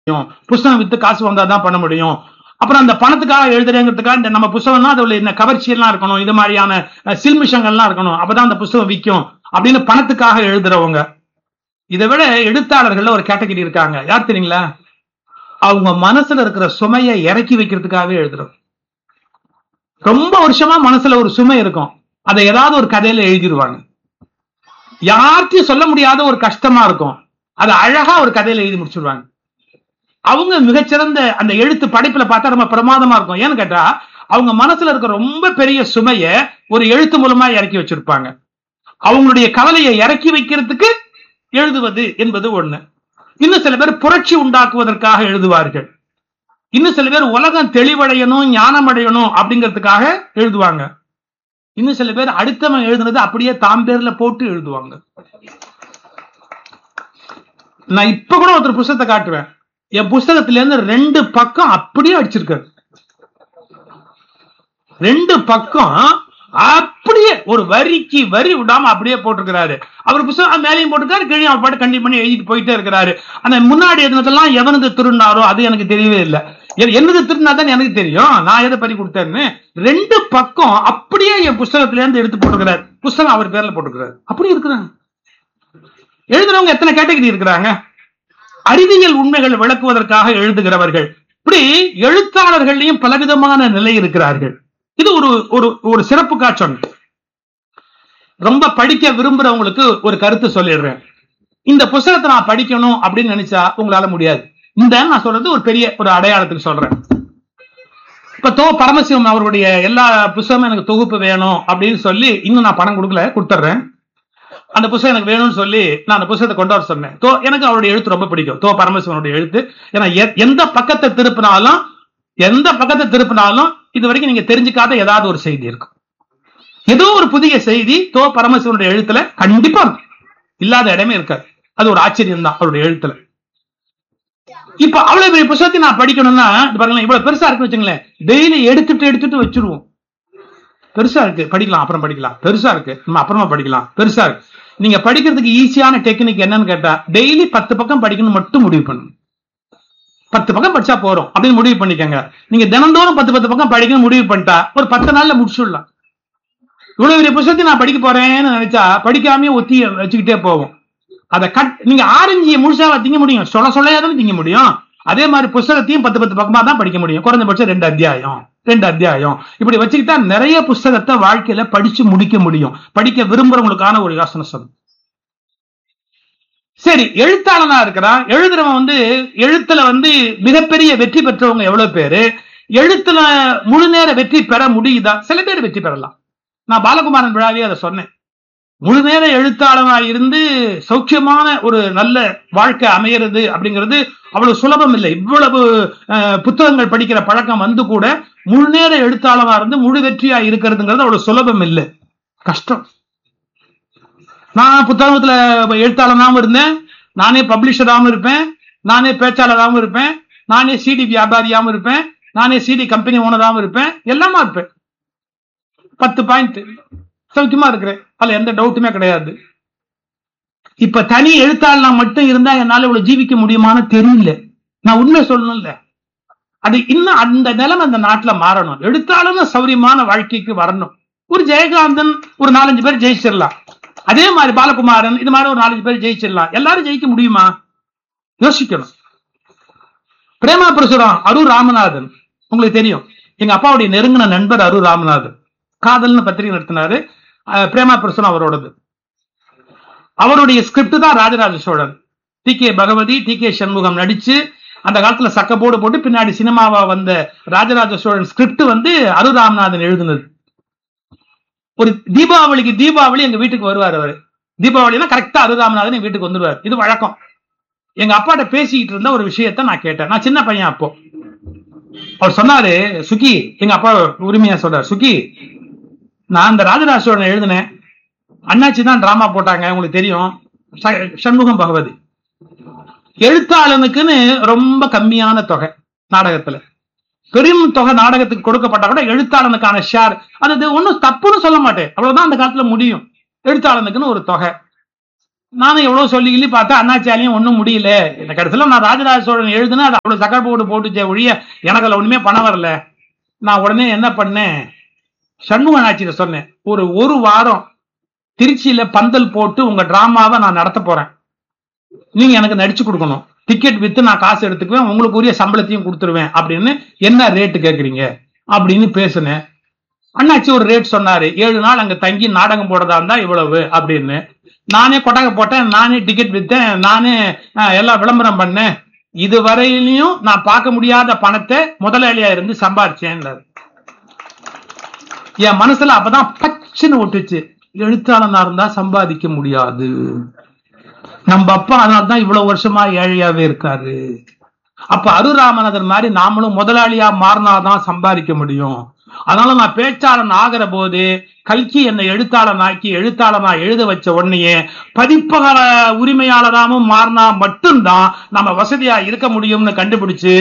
முடியும் புஸ்தகம் வித்து காசு வந்தா தான் பண்ண முடியும் அப்புறம் அந்த பணத்துக்காக எழுதுறேங்கிறதுக்காக இந்த நம்ம புஸ்தகம்னா அதுல இந்த கவர்ச்சி எல்லாம் இருக்கணும் இது மாதிரியான அஹ், சில்மிஷங்கள்லாம் இருக்கணும் அப்பதான் அந்த புஸ்தகம் விற்கும் அப்படின்னு பணத்துக்காக எழுதுறவங்க இதை விட எழுத்தாளர்கள்ல ஒரு கேட்டகரி இருக்காங்க யார் தெரியுங்களா அவங்க மனசுல இருக்கிற சுமையை இறக்கி வைக்கிறதுக்காகவே எழுதுறோம் ரொம்ப வருஷமா மனசுல ஒரு சுமை இருக்கும் அதை ஏதாவது ஒரு கதையில எழுதிடுவாங்க யார்கிட்டயும் சொல்ல முடியாத ஒரு கஷ்டமா இருக்கும் அதை அழகா ஒரு கதையில எழுதி முடிச்சிருவாங்க அவங்க மிகச்சிறந்த அந்த எழுத்து படைப்புல பார்த்தா ரொம்ப பிரமாதமா இருக்கும் ஏன்னு கேட்டா அவங்க மனசுல இருக்க ரொம்ப பெரிய சுமைய ஒரு எழுத்து மூலமா இறக்கி வச்சிருப்பாங்க அவங்களுடைய கவலையை இறக்கி வைக்கிறதுக்கு எழுதுவது என்பது ஒண்ணு இன்னும் சில பேர் புரட்சி உண்டாக்குவதற்காக எழுதுவார்கள் இன்னும் சில பேர் உலகம் தெளிவடையணும் ஞானம் அடையணும் அப்படிங்கிறதுக்காக எழுதுவாங்க இன்னும் சில பேர் அடுத்தவன் எழுதுனது அப்படியே தாம் பேர்ல போட்டு எழுதுவாங்க நான் இப்ப கூட ஒருத்தர் புஸ்தகத்தை காட்டுவேன் என் புஸ்தகத்துல இருந்து ரெண்டு பக்கம் அப்படியே அடிச்சிருக்காரு ரெண்டு பக்கம் அப்படியே ஒரு வரிக்கு வரி விடாம அப்படியே போட்டிருக்கிறாரு அவர் புத்தகம் மேலையும் போட்டிருக்காரு கீழே அவர் பாட்டு கண்டிப்பா பண்ணி எழுதிட்டு போயிட்டே இருக்கிறாரு ஆனா முன்னாடி எழுதினதெல்லாம் எவனது திருநாரோ அது எனக்கு தெரியவே இல்லை எ- என்னது திருநாதான் எனக்கு தெரியும் நான் எதை பறி கொடுத்தேன்னு ரெண்டு பக்கம் அப்படியே என் புஸ்தகத்துல இருந்து எடுத்து போட்டிருக்கிறாரு புஸ்தகம் அவர் பேர்ல போட்டிருக்கிறாரு அப்படி இருக்கிறாங்க எழுதுறவங்க எத்தனை கேட்டகரி இருக்கிறாங்க அறிவியல் உண்மைகளை விளக்குவதற்காக எழுதுகிறவர்கள் இப்படி எழுத்தாளர்களையும் பலவிதமான நிலை இருக்கிறார்கள் இது ஒரு ஒரு ஒரு சிறப்பு காட்சம் ரொம்ப படிக்க விரும்புறவங்களுக்கு ஒரு கருத்து சொல்லிடுறேன் இந்த புஸ்தகத்தை நான் படிக்கணும் அப்படின்னு நினைச்சா உங்களால முடியாது இந்த நான் சொல்றது ஒரு பெரிய ஒரு அடையாளத்துக்கு சொல்றேன் இப்ப தோ பரமசிவம் அவருடைய எல்லா புஸ்தகமும் எனக்கு தொகுப்பு வேணும் அப்படின்னு சொல்லி இன்னும் நான் பணம் கொடுக்கல கொடுத்துட்றேன் அந்த புஸ்தகம் எனக்கு வேணும்னு சொல்லி நான் அந்த புஸ்தகத்தை கொண்டு வர சொன்னேன் தோ எனக்கு அவருடைய எழுத்து ரொம்ப பிடிக்கும் தோ பரமசிவனுடைய எழுத்து ஏன்னா எ- எந்த பக்கத்தை திருப்பினாலும் எந்த பக்கத்தை திருப்பினாலும் இது வரைக்கும் நீங்க தெரிஞ்சுக்காத ஏதாவது ஒரு செய்தி இருக்கும் ஏதோ ஒரு புதிய செய்தி தோ பரமசிவனுடைய எழுத்துல கண்டிப்பா இருக்கும் இல்லாத இடமே இருக்காது அது ஒரு ஆச்சரியம் தான் அவருடைய எழுத்துல இப்ப அவ்வளவு பெரிய புத்தகத்தை நான் படிக்கணும்னா இது பாருங்களேன் இவ்வளவு பெருசா இருக்கு வச்சுங்களேன் டெய்லி எடுத்துட்டு எடுத்துட்டு வச்சிருவோம் பெருசா இருக்கு படிக்கலாம் அப்புறம் படிக்கலாம் பெருசா இருக்கு நம்ம அப்புறமா படிக்கலாம் பெருசா இருக்கு நீங்க படிக்கிறதுக்கு ஈஸியான டெக்னிக் என்னன்னு கேட்டா டெய்லி பத்து பக்கம் படிக்கணும் மட்டும் முடிவு பண்ணணும் பத்து பக்கம் படிச்சா போறோம் அப்படின்னு முடிவு பண்ணிக்கங்க நீங்க தினந்தோறும் பத்து பத்து பக்கம் படிக்கணும் முடிவு பண்ணிட்டா ஒரு பத்து நாள்ல முடிச்சுடலாம் இவ்வளவு பெரிய புத்தகத்தை நான் படிக்க போறேன்னு நினைச்சா படிக்காமயே ஒத்தி வச்சுக்கிட்டே போவோம் அதை கட் நீங்க ஆரஞ்சு முழுசாவா திங்க முடியும் சொல்ல சொல்லையா தானே திங்க முடியும் அதே மாதிரி புஸ்தகத்தையும் பத்து பத்து பக்கமா தான் படிக்க முடியும் குறைஞ்சபட்சம் ரெண்டு அத்தியாயம் ரெண்டு அத்தியாயம் இப்படி வச்சுக்கிட்டா நிறைய புஸ்தகத்தை வாழ்க்கையில படிச்சு முடிக்க முடியும் படிக்க விரும்புறவங்களுக்கான ஒரு யோசனை சொல்லும் சரி எழுத்தாளனா இருக்கிறான் எழுதுறவன் வந்து எழுத்துல வந்து மிகப்பெரிய வெற்றி பெற்றவங்க எவ்வளவு பேரு எழுத்துல முழு நேர வெற்றி பெற முடியுதா சில பேர் வெற்றி பெறலாம் நான் பாலகுமாரன் விழாவே அதை சொன்னேன் முழு நேர எழுத்தாளனா இருந்து சௌக்கியமான ஒரு நல்ல வாழ்க்கை அமையிறது அப்படிங்கிறது அவ்வளவு சுலபம் இல்லை இவ்வளவு அஹ், புத்தகங்கள் படிக்கிற பழக்கம் வந்து கூட முழு நேர எழுத்தாளனா இருந்து முழு வெற்றியா இருக்கிறதுங்கிறது அவ்வளவு சுலபம் இல்லை கஷ்டம் நான் புத்தகத்துல எழுத்தாளனாவும் இருந்தேன் நானே பப்ளிஷராகவும் இருப்பேன் நானே பேச்சாளராகவும் இருப்பேன் நானே சிடி வியாபாரியாகவும் இருப்பேன் நானே சிடி கம்பெனி ஓனராகவும் இருப்பேன் எல்லாமா இருப்பேன் பத்து பாயிண்ட் சௌக்கியமா இருக்கிறேன் அதுல எந்த டவுட்டுமே கிடையாது இப்ப தனி எழுத்தாளனா மட்டும் இருந்தா என்னால இவ்வளவு ஜீவிக்க முடியுமான்னு தெரியல நான் உண்மை சொல்லணும்ல அது இன்னும் அந்த நிலைமை அந்த நாட்டுல மாறணும் எழுத்தாளனும் சௌரியமான வாழ்க்கைக்கு வரணும் ஒரு ஜெயகாந்தன் ஒரு நாலஞ்சு பேர் ஜெயிச்சிடலாம் அதே மாதிரி பாலகுமாரன் இது மாதிரி ஒரு நாலஞ்சு பேர் ஜெயிச்சிடலாம் எல்லாரும் ஜெயிக்க முடியுமா யோசிக்கணும் பிரேமா பிரசுரம் அரு ராமநாதன் உங்களுக்கு தெரியும் எங்க அப்பாவுடைய நெருங்கின நண்பர் அரு ராமநாதன் காதல்னு பத்திரிகை நடத்தினாரு அஹ், பிரேமா பிரசுரம் அவரோடது அவருடைய ஸ்கிரிப்ட் தான் Rajaraja Cholan T K Bhagavathi T K Shanmugam நடிச்சு அந்த காலத்துல சக்கப்போடு போட்டு பின்னாடி சினிமாவா வந்த ராஜராஜ சோழன் ஸ்கிரிப்ட் வந்து அரு ராமநாதன் எழுதுனது ஒரு தீபாவளிக்கு தீபாவளி எங்க வீட்டுக்கு வருவார் அவரு தீபாவளினா கரெக்டா அரு ராமநாதன் எங்க வீட்டுக்கு வந்துருவார் இது வழக்கம் எங்க அப்பாட்ட பேசிக்கிட்டு இருந்த ஒரு விஷயத்த நான் கேட்டேன் நான் சின்ன பையன் அப்போ அவர் சொன்னாரு சுகி எங்க அப்பா உரிமையா சொல்றாரு சுகி நான் அந்த ராஜராஜ சோழன் எழுதினேன் அண்ணாச்சி தான் டிராமா போட்டாங்க உங்களுக்கு தெரியும் ச- சண்முகம் பகவதி எழுத்தாளனுக்குன்னு ரொம்ப கம்மியான தொகை நாடகத்துல பெரும் தொகை நாடகத்துக்கு கொடுக்கப்பட்டா கூட எழுத்தாளனுக்கான ஷேர் அது ஒன்னும் தப்புன்னு சொல்ல மாட்டேன் அவ்வளவுதான் அந்த காலத்துல முடியும் எழுத்தாளனுக்குன்னு ஒரு தொகை நானும் எவ்வளவு சொல்லி கிள்ளி பார்த்தா அண்ணாச்சாலியும் ஒண்ணும் முடியல இந்த கடைசியில நான் ராஜராஜ சோழன் எழுதுனா அது அவ்வளவு சக்கர போட்டு போட்டுச்சே ஒழிய எனக்கு அதுல ஒண்ணுமே பணம் வரல நான் உடனே என்ன பண்ணேன் சண்முக நாச்சியில சொன்னேன் ஒரு ஒரு வாரம் திருச்சியில பந்தல் போட்டு உங்க டிராமாவை நான் நடத்த போறேன் நீங்க எனக்கு நடிச்சு கொடுக்கணும் டிக்கெட் வித்து நான் காசு எடுத்துக்குவேன் உங்களுக்கு உரிய சம்பளத்தையும் கொடுத்துருவேன் அப்படின்னு என்ன ரேட்டு கேக்குறீங்க அப்படின்னு பேசுனேன் அண்ணாச்சி ஒரு ரேட் சொன்னாரு ஏழு நாள் அங்க தங்கி நாடகம் போடுறதா இருந்தா இவ்வளவு அப்படின்னு நானே கொட்டகை போட்டேன் நானே டிக்கெட் வித்தேன் நானே அஹ், எல்லாம் விளம்பரம் பண்ணேன் இதுவரையிலையும் நான் பார்க்க முடியாத பணத்தை முதலாளியா இருந்து சம்பாரிச்சேன் என் மனசுல அப்பதான் பச்சுன்னு ஒட்டுச்சு எழுத்தாளனா இருந்தா சம்பாதிக்க முடியாது நம்ம அப்பா அதனாலதான் இவ்வளவு வருஷமா ஏழையாவே இருக்காரு அப்ப அருராமநாதன் மாதிரி நாமளும் முதலாளியா மாறினாதான் சம்பாதிக்க முடியும் அதனால நான் பேச்சாளன் ஆகிற போது கல்கி என்னை எழுத்தாளன் ஆக்கி எழுத்தாளனா எழுத வச்ச உடனேயே பதிப்பக உரிமையாளராமும் மாறினா மட்டும்தான் நம்ம வசதியா இருக்க முடியும்னு கண்டுபிடிச்சு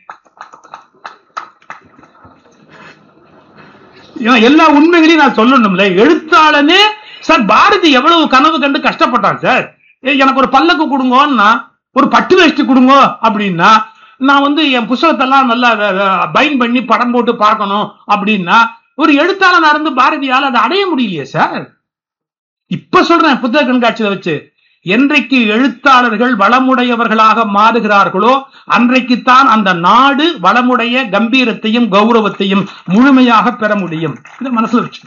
ஏன் எல்லா உண்மைகளையும் நான் சொல்லணும்ல எழுத்தாளனே சார் பாரதி எவ்வளவு கனவு கண்டு கஷ்டப்பட்டான் சார் ஏய், எனக்கு ஒரு பல்லக்கு கொடுங்கன்னா ஒரு பட்டு வேஷ்டி கொடுங்க அப்படின்னா நான் வந்து என் புஸ்தகத்தெல்லாம் நல்லா பைன் பண்ணி படம் போட்டு பார்க்கணும் அப்படின்னா ஒரு எழுத்தாளனா இருந்து பாரதியால் அதை அடைய முடியலையே சார் இப்ப சொல்றேன் புத்தக கண்காட்சியில வச்சு என்றைக்கு எழுத்தாளர்கள் வளமுடையவர்களாக மாறுகிறார்களோ அன்றைக்குத்தான் அந்த நாடு வளமுடைய கம்பீரத்தையும் கௌரவத்தையும் முழுமையாக பெற முடியும் இதை மனசுல வச்சு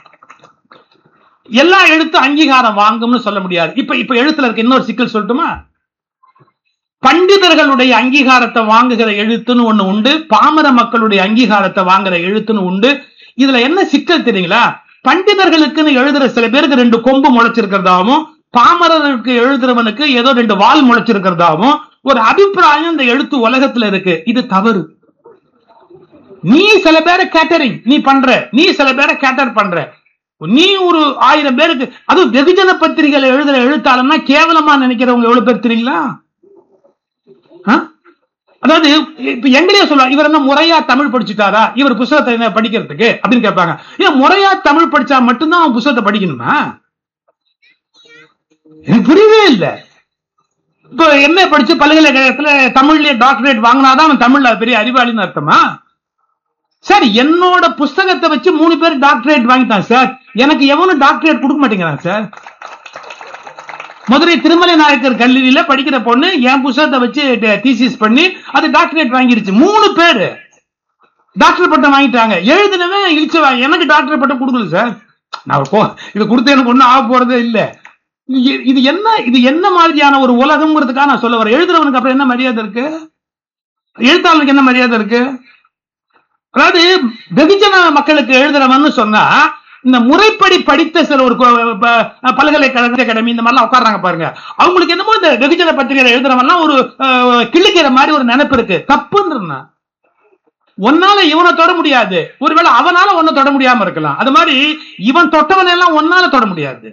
எல்லா எழுத்து அங்கீகாரம் வாங்கும்னு சொல்ல முடியாது இப்ப இப்ப எழுத்துல இருக்க இன்னொரு சிக்கல் சொல்லட்டுமா பண்டிதர்களுடைய அங்கீகாரத்தை வாங்குகிற எழுத்துன்னு ஒண்ணு உண்டு பாமர மக்களுடைய அங்கீகாரத்தை வாங்குற எழுத்துன்னு உண்டு இதுல என்ன சிக்கல் தெரியுங்களா பண்டிதர்களுக்குன்னு எழுதுற சில பேருக்கு ரெண்டு கொம்பு முளைச்சிருக்கிறதாவும் பாமரருக்கு எழுதுறவனுக்கு ஏதோ ரெண்டு வால் முளைச்சிருக்கிறதாவும் ஒரு அபிப்பிராயம் இந்த எழுத்து உலகத்துல இருக்கு இது தவறு நீ சில பேரை கேட்டரிங் நீ பண்ற நீ சில பேரை கேட்டர் பண்ற நீ ஒரு ஆயிரம் பேருக்கு அதுவும் வெகுஜன பத்திரிகைகளை எழுதுற எழுத்தாளர்னா கேவலமா நினைக்கிறவங்க எவ்வளவு பேர் தெரியுங்களா ஆ? அதாவது இப்ப எங்களையே சொல்ல இவர் என்ன முறையா தமிழ் படிச்சுட்டாரா இவர் புத்தகத்தை என்ன படிக்கிறதுக்கு அப்படின்னு கேட்பாங்க ஏன் முறையா தமிழ் படிச்சா மட்டும்தான் அவன் புத்தகத்தை படிக்கணுமா எனக்கு புரியவே இல்லை இப்ப என்ன படிச்சு பல்கலைக்கழகத்துல தமிழ்லயே டாக்டரேட் வாங்கினாதான் அவன் தமிழ்ல பெரிய அறிவாளின்னு அர்த்தமா சார் என்னோட புஸ்தகத்தை வச்சு மூணு பேர் டாக்டரேட் வாங்கிட்டான் சார் எனக்கு எவனும் டாக்டரேட் கொடுக்க மாட்டேங்கிறான் சார் மதுரை திருமலை நாயக்கர் கல்லூரியில படிக்கிற பொண்ணு என் புஸ்தகத்தை வச்சு தீசிஸ் பண்ணி அது டாக்டரேட் வாங்கிருச்சு மூணு பேரு டாக்டர் பட்டம் வாங்கிட்டாங்க எழுதினவன் இழிச்சவா எனக்கு டாக்டர் பட்டம் கொடுக்கல சார் நான் போ இது கொடுத்து எனக்கு ஒண்ணும் ஆக போறதே இல்ல இது- இது என்ன இது என்ன மாதிரியான ஒரு உலகம்ங்கிறதுக்காக நான் சொல்ல வரேன் எழுதுறவனுக்கு அப்புறம் என்ன மரியாதை இருக்கு எழுத்தாளனுக்கு என்ன மரியாதை இருக்கு அதாவது வெகுஜன மக்களுக்கு எழுதுறவன்னு சொன்னா இந்த முறைப்படி படித்த சில ஒரு கொ- ப- பல்கலைக்கழக அகாடமி இந்த மாதிரிலாம் உட்கார்றாங்க பாருங்க அவங்களுக்கு என்னமோ இந்த வெகுஜன பத்திரிகை எழுதுறவன்லாம் ஒரு அஹ், கிள்ளிக்கிற மாதிரி ஒரு நினைப்பு இருக்கு தப்புன்னு உன்னால இவனை தொட முடியாது ஒருவேளை அவனால ஒன்ன தொட முடியாம இருக்கலாம் அது மாதிரி இவன் தொட்டவன் எல்லாம் ஒன்னால தொட முடியாது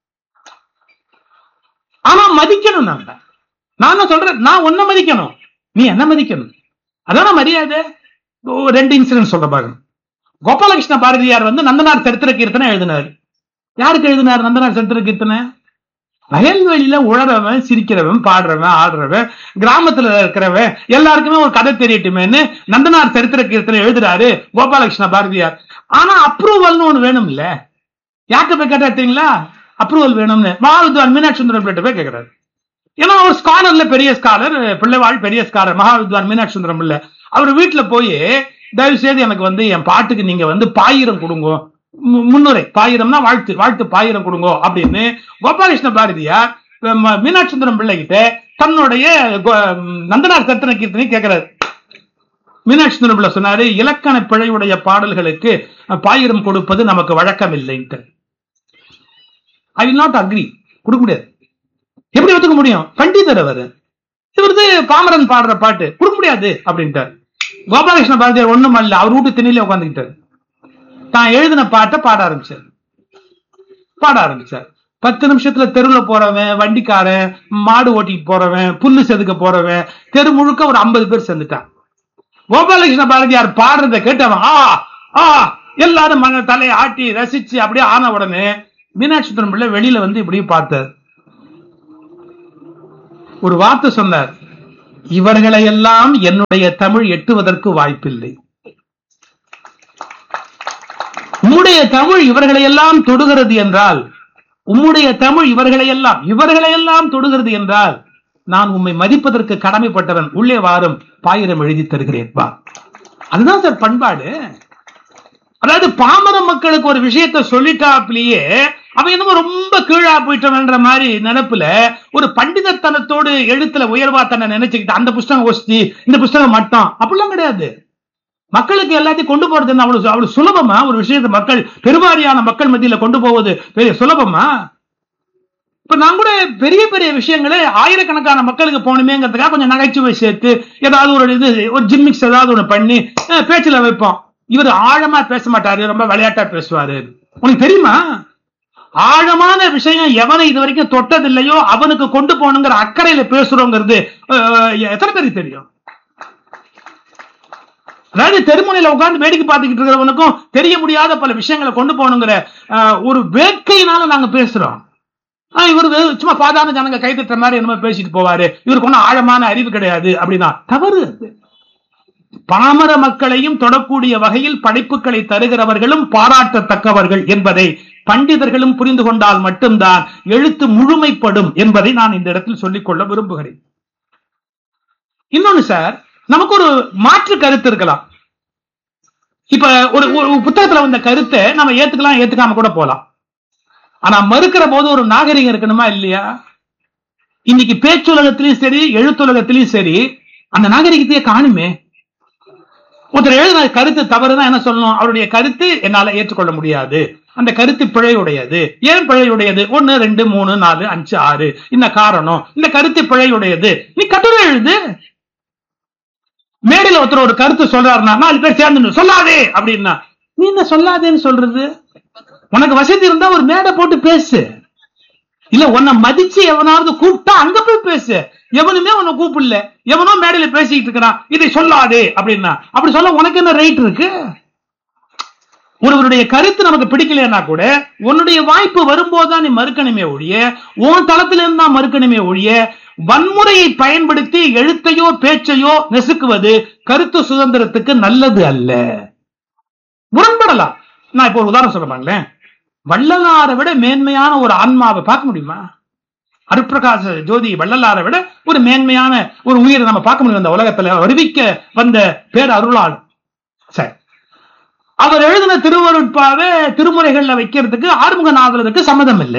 ஆனா மதிக்கணும் நம்ம நான் என்ன சொல்றேன் நான் உன்னை மதிக்கணும் நீ என்ன மதிக்கணும் அதான மரியாதை ஓ, ரெண்டு இன்சிடென்ட் சொல்ற பாருங்க கோபாலகிருஷ்ண பாரதியார் வந்து நந்தனார் சரித்திர கீர்த்தனை எழுதினார் யாருக்கு எழுதினார் நந்தனார் சரித்திர கீர்த்தனை வயல்வெளியில உழறவன் சிரிக்கிறவன் பாடுறவன் ஆடுறவன் கிராமத்துல இருக்கிறவன் எல்லாருக்குமே ஒரு கதை தெரியட்டுமேன்னு நந்தனார் சரித்திர கீர்த்தனை எழுதுறாரு கோபாலகிருஷ்ண பாரதியார் ஆனா அப்ரூவல்னு ஒண்ணு வேணும் இல்ல யார்கிட்ட போய் கேட்டா தெரியுங்களா அப்ரூவல் வேணும்னு மகாவித்வான் மீனாட்சி சுந்தரம் பிள்ளை போய் கேட்கிறாரு ஏன்னா அவர் ஸ்காலர்ல பெரிய ஸ்காலர் பிள்ளைவாள் பெரிய ஸ்காலர் மகாவித்வான் மீனாட்சி சுந்தரம் பிள்ளை அவர் வீட்டுல போய் தயவு செய்து எனக்கு வந்து என் பாட்டுக்கு நீங்க வந்து பாயிரம் கொடுங்க மு- முன்னுரை பாயிரம்னா வாழ்த்து வாழ்த்து பாயிரம் கொடுங்க அப்படின்னு கோபாலகிருஷ்ண பாரதியார் ம- மீனாட்சி சுந்தரம் பிள்ளை கிட்ட தன்னுடைய கோ- நந்தனார் சத்திர கீர்த்தனை கேட்கிறாரு மீனாட்சி சுந்தரம் பிள்ளை சொன்னாரு இலக்கண பிழையுடைய பாடல்களுக்கு பாயிரம் கொடுப்பது நமக்கு வழக்கம் இல்லைன்ட்டு ஐ வில் நாட் அக்ரி கொடுக்க முடியாது எப்படி ஒத்துக்க முடியும் பண்டிதர் அவர் இவரது பாமரன் பாடுற பாட்டு கொடுக்க முடியாது அப்படின்ட்டார் கோபாலகிருஷ்ண பாரதியார் ஒண்ணும் அல்ல அவர் வீட்டு திண்ணில உட்காந்துக்கிட்டார் தான் எழுதின பாட்டை பாட ஆரம்பிச்சார் பாட ஆரம்பிச்சார் பத்து நிமிஷத்துல தெருவுல போறவன் வண்டிக்காரன் மாடு ஓட்டிட்டு போறவன் புல்லு செதுக்க போறவன் தெரு முழுக்க ஒரு ஐம்பது பேர் சேர்ந்துட்டான் கோபாலகிருஷ்ண பாரதியார் பாடுறதை கேட்டவன் ஆ ஆ எல்லாரும் மன தலையை ஆட்டி ரசிச்சு அப்படியே ஆன உடனே மீனாட்சி சுந்தரம் பிள்ளை வெளியில வந்து இப்படி பார்த்தார் ஒரு வார்த்தை சொன்னார் இவர்களையெல்லாம் என்னுடைய தமிழ் எட்டுவதற்கு வாய்ப்பில்லை உம்முடைய தமிழ் இவர்களையெல்லாம் தொடுகிறது என்றால் உம்முடைய தமிழ் இவர்களையெல்லாம் இவர்களையெல்லாம் தொடுகிறது என்றால் நான் உம்மை மதிப்பதற்கு கடமைப்பட்டவன் உள்ளே வாரும் பாயிரம் எழுதி தருகிறேன் வா அதுதான் சார் பண்பாடு அதாவது பாமர மக்களுக்கு ஒரு விஷயத்த சொல்லிட்டாப்லயே அவன் என்னமோ ரொம்ப கீழா போயிட்டவன்ற மாதிரி நினைப்புல ஒரு பண்டிதத்தனத்தோடு எழுத்துல உயர்வா தன்னை நினைச்சுக்கிட்டு அந்த புஸ்தகம் ஒஸ்தி இந்த புஸ்தகம் மட்டும் அப்படிலாம் கிடையாது மக்களுக்கு எல்லாத்தையும் கொண்டு போறது என்ன அவ்வளவு அவ்வளவு சுலபமா ஒரு விஷயத்தை மக்கள் பெருவாரியான மக்கள் மத்தியில கொண்டு போவது பெரிய சுலபமா இப்ப நான் கூட பெரிய பெரிய விஷயங்களை ஆயிரக்கணக்கான மக்களுக்கு போகணுமேங்கிறதுக்காக கொஞ்சம் நகைச்சுவை சேர்த்து ஏதாவது ஒரு இது ஒரு ஜிம்மிக்ஸ் ஏதாவது ஒண்ணு பண்ணி அஹ், பேச்சுல வைப்போம் இவர் ஆழமா பேச மாட்டாரு ரொம்ப விளையாட்டா பேசுவாரு உனக்கு தெரியுமா ஆழமான விஷயம் எவனை இது வரைக்கும் தொட்டதில்லையோ அவனுக்கு கொண்டு போகணுங்கிற அக்கறையில பேசுறோங்கிறது அஹ், எத்தனை பேருக்கு தெரியும் அதாவது தெருமுனையில உட்கார்ந்து வேடிக்கை பார்த்துக்கிட்டு இருக்கிறவனுக்கும் தெரிய முடியாத பல விஷயங்களை கொண்டு போகணுங்கிற அஹ், ஒரு வேட்கையினால நாங்க பேசுறோம் ஆஹ் இவரு வெறும் சும்மா சாதாரண ஜனங்க கை தட்டுற மாதிரி என்னமோ பேசிட்டு போவாரு இவருக்கு ஒன்றும் ஆழமான அறிவு கிடையாது அப்படின்னா தவறு அது. பாமர மக்களையும் தொடக்கூடிய வகையில் படைப்புகளை தருகிறவர்களும் பாராட்டத்தக்கவர்கள் என்பதை பண்டிதர்களும் புரிந்து கொண்டால் மட்டும்தான் எழுத்து முழுமைப்படும் என்பதை நான் இந்த இடத்தில் சொல்லிக்கொள்ள விரும்புகிறேன் இன்னொன்னு சார் நமக்கு ஒரு மாற்று கருத்து இருக்கலாம் இப்ப ஒரு ஒரு புத்தகத்துல வந்த கருத்தை நம்ம ஏத்துக்கலாம் ஏத்துக்காம கூட போலாம் ஆனா மறுக்கிற போது ஒரு நாகரிகம் இருக்கணுமா இல்லையா இன்னைக்கு பேச்சுலகத்திலயும் சரி எழுத்துலகத்திலயும் சரி அந்த நாகரிகத்தையே காணுமே ஒருத்தர் எழுதின கருத்து தவறுதான் என்ன சொல்லணும் அவருடைய கருத்து என்னால ஏற்றுக்கொள்ள முடியாது அந்த கருத்து பிழையுடையது ஏன் பிழையுடையது ஒன்னு ரெண்டு மூணு நாலு அஞ்சு ஆறு இந்த காரணம் இந்த கருத்து பிழையுடையது நீ கட்டுரை எழுது மேடையில ஒருத்தர் ஒரு கருத்து சொல்றாருன்னா நாலு பேர் சேர்ந்து சொல்லாதே அப்படின்னா நீ என்ன சொல்லாதேன்னு சொல்றது உனக்கு வசதி இருந்தா ஒரு மேடை போட்டு பேசு இல்ல உன்னை மதிச்சு எவனாவது கூப்பிட்டா அங்க போய் பேசு எவனுமே உன்னை கூப்பிடல எவனோ மேடையில பேசிக்கிட்டு இருக்கிறான் இதை சொல்லாதே அப்படின்னா அப்படி சொல்ல உனக்கு என்ன ரைட் இருக்கு ஒருவருடைய கருத்து நமக்கு பிடிக்கலைன்னா கூட உன்னுடைய வாய்ப்பு வரும்போதுதான் நீ மறுக்கணுமே ஒழிய உன் தளத்துல இருந்து தான் மறுக்கணுமே ஒழிய வன்முறையை பயன்படுத்தி எழுத்தையோ பேச்சையோ நெசுக்குவது கருத்து சுதந்திரத்துக்கு நல்லது அல்ல முரண்படலாம் நான் இப்போ ஒரு உதாரணம் சொல்ல பாருங்களேன் வள்ளலாரை விட மேன்மையான ஒரு ஆன்மாவை பார்க்க முடியுமா அருப்பிரகாச ஜோதி வள்ளலாரை விட ஒரு மேன்மையான ஒரு உயிரை நம்ம பார்க்க முடியும் அந்த உலகத்துல அறிவிக்க வந்த பேர் அருளாள் சரி அவர் எழுதின திருவருட்பாவை திருமுறைகள்ல வைக்கிறதுக்கு ஆறுமுக நாவலருக்கு சம்மதம் இல்லை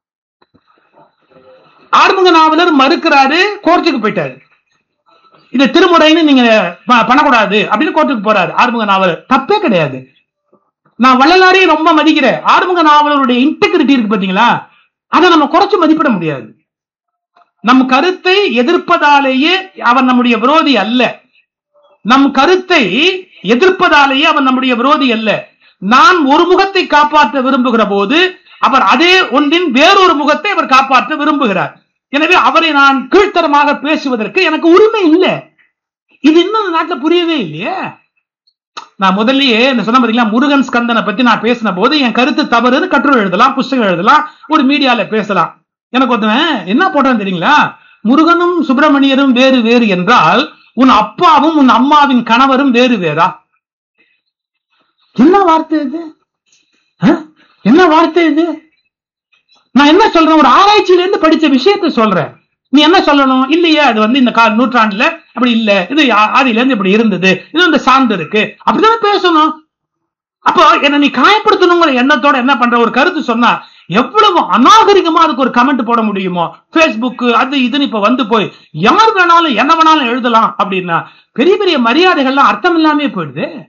ஆறுமுக நாவலர் மறுக்கிறாரு கோர்ட்டுக்கு போயிட்டாரு இது திருமுறைன்னு நீங்க ப- பண்ணக்கூடாது அப்படின்னு கோர்ட்டுக்கு போறாரு ஆறுமுக நாவலர் தப்பே கிடையாது நான் வள்ளலாரையும் ரொம்ப மதிக்கிறேன் ஆறுமுக நாவலருடைய இன்டெகிரிட்டி இருக்கு பாத்தீங்களா அதை நம்ம குறைச்சு மதிப்பிட முடியாது நம் கருத்தை எதிர்ப்பதாலேயே அவன் நம்முடைய விரோதி அல்ல நம் கருத்தை எதிர்ப்பதாலேயே அவன் நம்முடைய விரோதி அல்ல நான் ஒரு முகத்தை காப்பாற்ற விரும்புகிற போது அவர் அதே ஒன்றின் வேறொரு முகத்தை அவர் காப்பாற்ற விரும்புகிறார் எனவே அவரை நான் கீழ்த்தரமாக பேசுவதற்கு எனக்கு உரிமை இல்லை இது இன்னும் இந்த நாட்டுல புரியவே இல்லையே நான் முதல்லயே இந்த சொன்ன பாத்தீங்களா முருகன் ஸ்கந்தனை பத்தி நான் பேசின போது என் கருத்து தவறுன்னு கட்டுரை எழுதலாம் புஸ்தகம் எழுதலாம் ஒரு மீடியால பேசலாம் எனக்கு ஒருத்தவன் என்ன போட்டான் தெரியுங்களா முருகனும் சுப்பிரமணியரும் வேறு வேறு என்றால் உன் அப்பாவும் உன் அம்மாவின் கணவரும் வேறு வேறா என்ன வார்த்தை இது ஆ? என்ன வார்த்தை இது நான் என்ன சொல்றேன் ஒரு ஆராய்ச்சியில இருந்து படிச்ச விஷயத்தை சொல்றேன் நீ என்ன சொல்லணும் இல்லையே அது வந்து இந்த கால நூற்றாண்டுல அப்படி இல்ல இது ஆ- ஆதியில இருந்து இப்படி இருந்தது இது இந்த சார்ந்து இருக்கு அப்படிதானே பேசணும் அப்போ என்ன நீ காயப்படுத்தணுங்கிற எண்ணத்தோட என்ன பண்ற ஒரு கருத்து சொன்னா எவ்வளவு அநாகரிகமா அதுக்கு ஒரு கமெண்ட் போட முடியுமோ Facebook அது இதுன்னு இப்ப வந்து போய் யார் வேணாலும் என்ன வேணாலும் எழுதலாம் அப்படின்னா பெரிய பெரிய மரியாதைகள்லாம் அர்த்தம் இல்லாமே போயிடுது